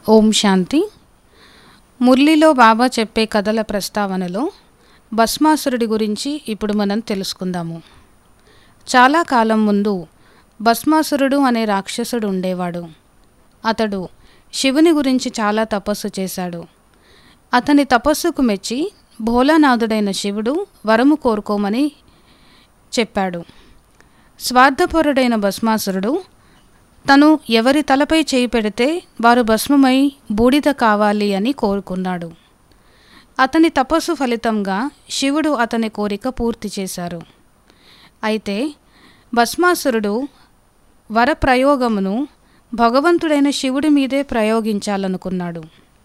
ఓం శాంతి మురళిలో బాబా చెప్పే కథల ప్రస్తావనలో భస్మాసురుడి గురించి ఇప్పుడు మనం తెలుసుకుందాము చాలా కాలం ముందు భస్మాసురుడు అనే రాక్షసుడు ఉండేవాడు అతడు శివుని గురించి చాలా తపస్సు చేశాడు అతని తపస్సుకు మెచ్చి భోలానాథుడైన శివుడు వరము కోరుకోమని చెప్పాడు స్వార్థపరుడైన భస్మాసురుడు తను ఎవరి తలపై చేయి పెడితే వారు భస్మమై బూడిద కావాలి అని కోరుకున్నాడు అతని తపస్సు ఫలితంగా శివుడు అతని కోరిక పూర్తి చేశారు అయితే భస్మాసురుడు వరప్రయోగమును భగవంతుడైన శివుడి మీదే ప్రయోగించాలనుకున్నాడు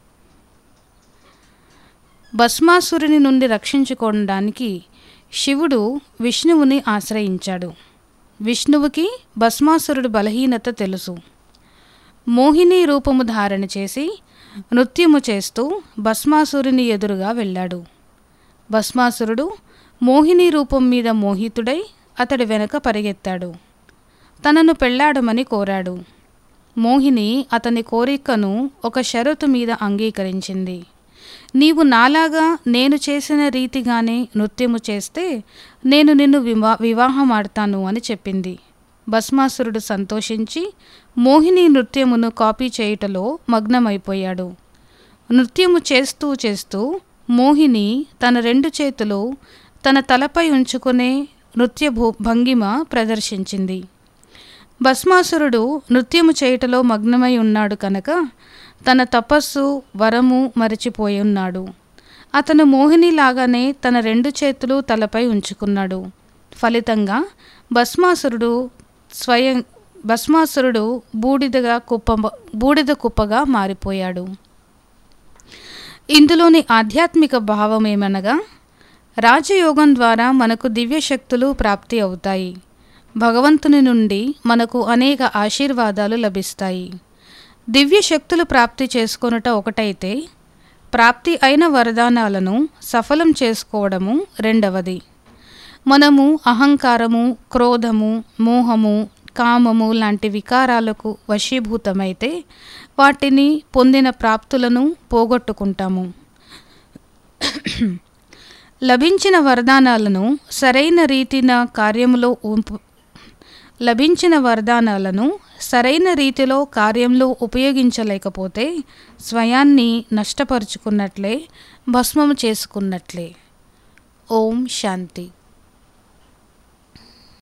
భస్మాసురుని నుండి రక్షించుకోవడానికి శివుడు విష్ణువుని ఆశ్రయించాడు విష్ణువుకి భస్మాసురుడు బలహీనత తెలుసు మోహిని రూపము ధారణ చేసి నృత్యము చేస్తూ భస్మాసురుని ఎదురుగా వెళ్ళాడు భస్మాసురుడు మోహిని రూపం మీద మోహితుడై అతడి వెనక పరిగెత్తాడు తనను పెళ్లాడమని కోరాడు మోహిని అతని కోరికను ఒక షరతు మీద అంగీకరించింది నీవు నాలాగా నేను చేసిన రీతిగానే నృత్యము చేస్తే నేను నిన్ను వివా వివాహమాడతాను అని చెప్పింది భస్మాసురుడు సంతోషించి మోహిని నృత్యమును కాపీ చేయుటలో మగ్నమైపోయాడు నృత్యము చేస్తూ చేస్తూ మోహిని తన రెండు చేతులు తన తలపై ఉంచుకునే నృత్య భూ భంగిమ ప్రదర్శించింది భస్మాసురుడు నృత్యము చేయుటలో మగ్నమై ఉన్నాడు కనుక తన తపస్సు వరము మరచిపోయి ఉన్నాడు అతను మోహినిలాగానే తన రెండు చేతులు తలపై ఉంచుకున్నాడు ఫలితంగా భస్మాసురుడు స్వయం భస్మాసురుడు బూడిదగా కుప్ప బూడిద కుప్పగా మారిపోయాడు ఇందులోని ఆధ్యాత్మిక భావం ఏమనగా రాజయోగం ద్వారా మనకు దివ్య శక్తులు ప్రాప్తి అవుతాయి భగవంతుని నుండి మనకు అనేక ఆశీర్వాదాలు లభిస్తాయి దివ్య శక్తులు ప్రాప్తి చేసుకొనుట ఒకటైతే ప్రాప్తి అయిన వరదానాలను సఫలం చేసుకోవడము రెండవది మనము అహంకారము క్రోధము మోహము కామము లాంటి వికారాలకు వశీభూతమైతే వాటిని పొందిన ప్రాప్తులను పోగొట్టుకుంటాము లభించిన వరదానాలను సరైన రీతిన కార్యములో ఉంపు లభించిన వరదానాలను సరైన రీతిలో కార్యంలో ఉపయోగించలేకపోతే స్వయాన్ని నష్టపరుచుకున్నట్లే భస్మము చేసుకున్నట్లే ఓం శాంతి